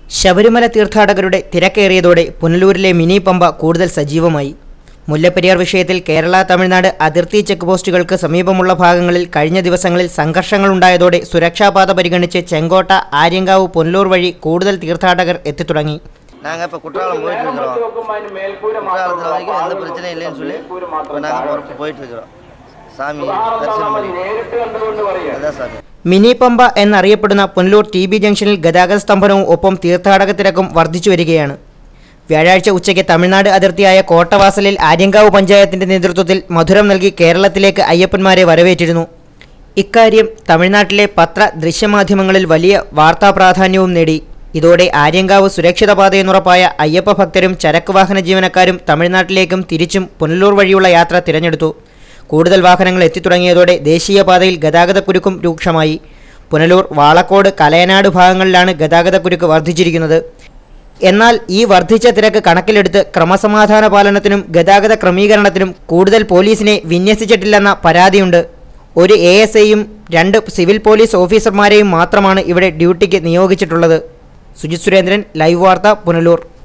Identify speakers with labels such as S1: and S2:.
S1: ശബരിമല തീർത്ഥാടകരുടെ തിരക്കേറിയതോടെ പുനലൂരിലെ മിനി പമ്പ കൂടുതൽ സജീവമായി മുല്ലപ്പെരിയാർ വിഷയത്തിൽ കേരള തമിഴ്നാട് അതിർത്തി ചെക്ക് പോസ്റ്റുകൾക്ക് സമീപമുള്ള ഭാഗങ്ങളിൽ കഴിഞ്ഞ ദിവസങ്ങളിൽ സംഘർഷങ്ങളുണ്ടായതോടെ സുരക്ഷാപാത പരിഗണിച്ച് ചെങ്കോട്ട ആര്യങ്കാവ് പുനലൂർ വഴി കൂടുതൽ തീർത്ഥാടകർ എത്തിത്തുടങ്ങി
S2: நாங்கள் இப்போ குற்றாலம் போயிட்டு இருக்கிறோம் குற்றாலத்தில் வரைக்கும் எந்த பிரச்சனையும் இல்லைன்னு சொல்லி இப்போ நாங்கள் போயிட்டு இருக்கிறோம் சாமி தரிசனம் பண்ணி அதான் சாமி
S1: മിനി പമ്പ എന്നറിയപ്പെടുന്ന പുനലൂർ ടി ബി ജംഗ്ഷനിൽ ഗതാഗത സ്തംഭനവും ഒപ്പം തീർത്ഥാടക തിരക്കും വർദ്ധിച്ചു വരികയാണ് വ്യാഴാഴ്ച ഉച്ചയ്ക്ക് തമിഴ്നാട് അതിർത്തിയായ കോട്ടവാസലിൽ ആര്യങ്കാവ് പഞ്ചായത്തിന്റെ നേതൃത്വത്തിൽ മധുരം നൽകി കേരളത്തിലേക്ക് അയ്യപ്പന്മാരെ വരവേറ്റിരുന്നു ഇക്കാര്യം തമിഴ്നാട്ടിലെ പത്ര ദൃശ്യമാധ്യമങ്ങളിൽ വലിയ വാർത്താ പ്രാധാന്യവും നേടി ഇതോടെ ആര്യങ്കാവ് സുരക്ഷിത പാതയെന്നുറപ്പായ അയ്യപ്പ ഭക്തരും ചരക്ക് വാഹന ജീവനക്കാരും തമിഴ്നാട്ടിലേക്കും തിരിച്ചും പുനലൂർ വഴിയുള്ള യാത്ര തിരഞ്ഞെടുത്തു കൂടുതൽ വാഹനങ്ങൾ എത്തിത്തുടങ്ങിയതോടെ ദേശീയപാതയിൽ ഗതാഗതക്കുരുക്കും രൂക്ഷമായി പുനലൂർ വാളക്കോട് കലയനാട് ഭാഗങ്ങളിലാണ് ഗതാഗതക്കുരുക്ക് വർദ്ധിച്ചിരിക്കുന്നത് എന്നാൽ ഈ വർദ്ധിച്ച തിരക്ക് കണക്കിലെടുത്ത് ക്രമസമാധാന പാലനത്തിനും ഗതാഗത ക്രമീകരണത്തിനും കൂടുതൽ പോലീസിനെ വിന്യസിച്ചിട്ടില്ലെന്ന പരാതിയുണ്ട് ഒരു എ എസ് ഐയും രണ്ട് സിവിൽ പോലീസ് ഓഫീസർമാരെയും മാത്രമാണ് ഇവിടെ ഡ്യൂട്ടിക്ക് നിയോഗിച്ചിട്ടുള്ളത് സുജിത് സുരേന്ദ്രൻ ലൈവ് വാർത്ത പുനലൂർ